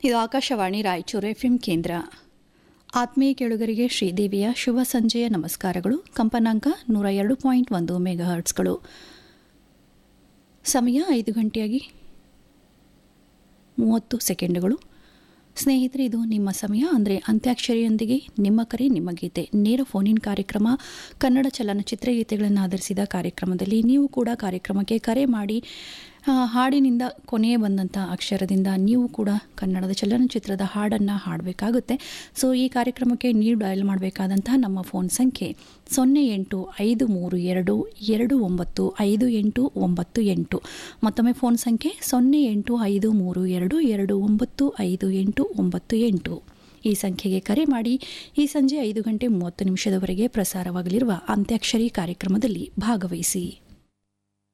ಇದು ಆಕಾಶವಾಣಿ ರಾಯಚೂರು ಎಫ್ಎಂ ಕೇಂದ್ರ ಆತ್ಮೀಯ ಕೇಳುಗರಿಗೆ ಶ್ರೀದೇವಿಯ ಶುಭ ಸಂಜೆಯ ನಮಸ್ಕಾರಗಳು ಕಂಪನಾಂಕ ನೂರ ಎರಡು ಪಾಯಿಂಟ್ ಒಂದು ಮೆಗಾ ಹರ್ಟ್ಸ್ಗಳು ಸಮಯ ಐದು ಗಂಟೆಯಾಗಿ ಮೂವತ್ತು ಸೆಕೆಂಡುಗಳು ಸ್ನೇಹಿತರೆ ಇದು ನಿಮ್ಮ ಸಮಯ ಅಂದರೆ ಅಂತ್ಯಾಕ್ಷರಿಯೊಂದಿಗೆ ನಿಮ್ಮ ಕರೆ ನಿಮ್ಮ ಗೀತೆ ನೇರ ಫೋನಿನ್ ಕಾರ್ಯಕ್ರಮ ಕನ್ನಡ ಚಲನಚಿತ್ರ ಗೀತೆಗಳನ್ನು ಆಧರಿಸಿದ ಕಾರ್ಯಕ್ರಮದಲ್ಲಿ ನೀವು ಕೂಡ ಕಾರ್ಯಕ್ರಮಕ್ಕೆ ಕರೆ ಮಾಡಿ ಆ, ಹಾಡಿನಿಂದ ಕೊನೆಯೇ ಬಂದಂಥ ಅಕ್ಷರದಿಂದ ನೀವು ಕೂಡ ಕನ್ನಡದ ಚಲನಚಿತ್ರದ ಹಾಡನ್ನು ಹಾಡಬೇಕಾಗುತ್ತೆ ಸೊ ಈ ಕಾರ್ಯಕ್ರಮಕ್ಕೆ ನೀವು ಡಯಲ್ ಮಾಡಬೇಕಾದಂತಹ ನಮ್ಮ ಫೋನ್ ಸಂಖ್ಯೆ ಸೊನ್ನೆ ಎಂಟು ಐದು ಮೂರು ಎರಡು ಎರಡು ಒಂಬತ್ತು ಐದು ಎಂಟು ಒಂಬತ್ತು ಎಂಟು ಮತ್ತೊಮ್ಮೆ ಫೋನ್ ಸಂಖ್ಯೆ ಸೊನ್ನೆ ಎಂಟು ಐದು ಮೂರು ಎರಡು ಎರಡು ಒಂಬತ್ತು ಐದು ಎಂಟು ಒಂಬತ್ತು ಎಂಟು ಈ ಸಂಖ್ಯೆಗೆ ಕರೆ ಮಾಡಿ ಈ ಸಂಜೆ ಐದು ಗಂಟೆ ಮೂವತ್ತು ನಿಮಿಷದವರೆಗೆ ಪ್ರಸಾರವಾಗಲಿರುವ ಅಂತ್ಯಾಕ್ಷರಿ ಕಾರ್ಯಕ್ರಮದಲ್ಲಿ ಭಾಗವಹಿಸಿ